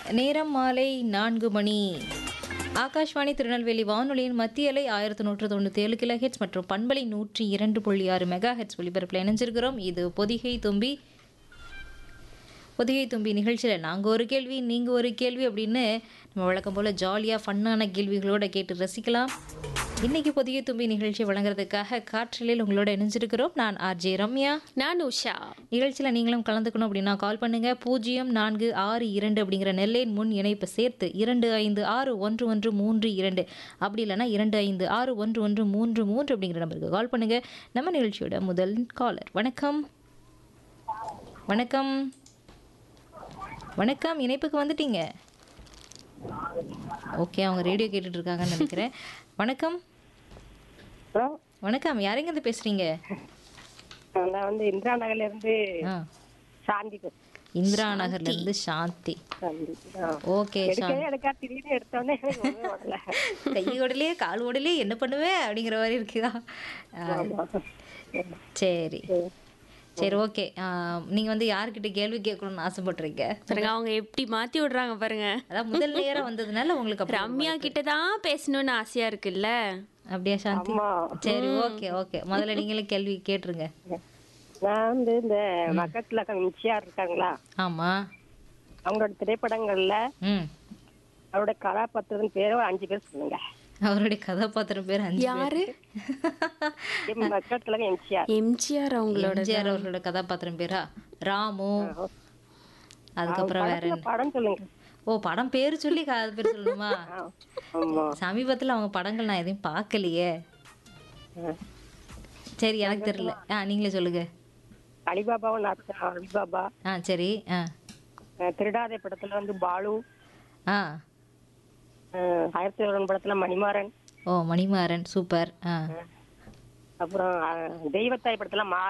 நேரம் மாலை நான்கு மணி ஆகாஷ்வாணி திருநெல்வேலி வானொலியின் மத்திய அலை ஆயிரத்தி நூற்று தொண்ணூற்றி ஏழு கிலோ ஹெட்ஸ் மற்றும் பண்பலை நூற்றி இரண்டு புள்ளி ஆறு மெகா ஹெட்ஸ் ஒலிபரப்பில் இணைஞ்சிருக்கிறோம் இது பொதிகை தும்பி பொதிகை தும்பி நிகழ்ச்சியில் நாங்கள் ஒரு கேள்வி நீங்கள் ஒரு கேள்வி அப்படின்னு நம்ம வழக்கம் போல் ஜாலியாக ஃபன்னான கேள்விகளோட கேட்டு ரசிக்கலாம் இன்னைக்கு பொதிகை தும்பி நிகழ்ச்சி வழங்குறதுக்காக காற்றலில் உங்களோட இணைஞ்சிருக்கிறோம் நான் ஆர்ஜே ரம்யா நான் உஷா நிகழ்ச்சியில் நீங்களும் கலந்துக்கணும் அப்படின்னா கால் பண்ணுங்க பூஜ்ஜியம் நான்கு ஆறு இரண்டு அப்படிங்கிற நெல்லையின் முன் இணைப்பை சேர்த்து இரண்டு ஐந்து ஆறு ஒன்று ஒன்று மூன்று இரண்டு அப்படி இல்லைன்னா இரண்டு ஐந்து ஆறு ஒன்று ஒன்று மூன்று மூன்று அப்படிங்கிற நம்பருக்கு கால் பண்ணுங்க நம்ம நிகழ்ச்சியோட முதல் காலர் வணக்கம் வணக்கம் வணக்கம் இணைப்புக்கு வந்துட்டீங்க ஓகே அவங்க ரேடியோ கேட்டுட்டு இருக்காங்கன்னு நினைக்கிறேன் வணக்கம் ஹலோ வணக்கம் யாருங்க இருந்து பேசுறீங்க நான் வந்து இந்திரா நகர்ல இருந்து ஆ சாந்தி பேசுறேன். இந்திரா நகர்ல இருந்து சாந்தி சாந்தி ஆ. ஓகே எடுக்கவே எடுக்கா திடீர்னு எடுத்தோடனே எனக்கு ஒண்ணுமே வரல. கை ஓடலையே கால் ஓடலையே என்ன பண்ணுவேன் அப்படிங்கிற மாதிரி இருக்குதா ஆ, ஆமா. சரி சரி ஓகே நீங்க வந்து யார்கிட்ட கேள்வி கேட்கணும்னு ஆசைப்பட்டிருக்கீங்க பாருங்க அவங்க எப்படி மாத்தி விடுறாங்க பாருங்க அதான் முதல் நேரம் வந்ததுனால உங்களுக்கு அப்படி ரம்யா கிட்ட தான் பேசணும்னு ஆசையா இருக்குல்ல அப்படியா சாந்தி ஆமா. சரி ஓகே ஓகே முதல்ல நீங்களே கேள்வி கேட்டுருங்க நான் வந்து இந்த பக்கத்துல எம்ஜிஆர் இருக்காங்களா ஆமா அவங்களோட திரைப்படங்கள்ல ம் அவரோட கதாபாத்திரம் பேர் ஒரு அஞ்சு பேர் சொல்லுங்க அவருடைய கதாபாத்திரம் பேர் அஞ்சு யாரு எம் பக்கத்துல எம்ஜிஆர் எம்ஜிஆர் அவங்களோட எம்ஜிஆர் அவர்களோட கதாபாத்திரம் பேரா ராமு அதுக்கப்புறம் வேற படத்துல என்ன படம் சொல்லுங்க ஓ படம் பேர் சொல்லி கா- பேர் சொல்லணுமா ஆ. ஆமா சமீபத்துல அவங்க படங்கள் நான் எதையும் பார்க்கலையே ஆ. சரி எனக்கு தெரியல ஆ நீங்களே சொல்லுங்க அலிபாபாவும் நான் அலிபாபா ஆ சரி ஆ அஹ் திருடாதே படத்துல வந்து பாலு ஆ அஹ் ஆயிரத்தி தொள்ளாயிரம் படத்துல மணிமாறன் ஓ மணிமாறன் சூப்பர் ஆ அப்புறம் அஹ் தெய்வத்தாய் படத்துல மா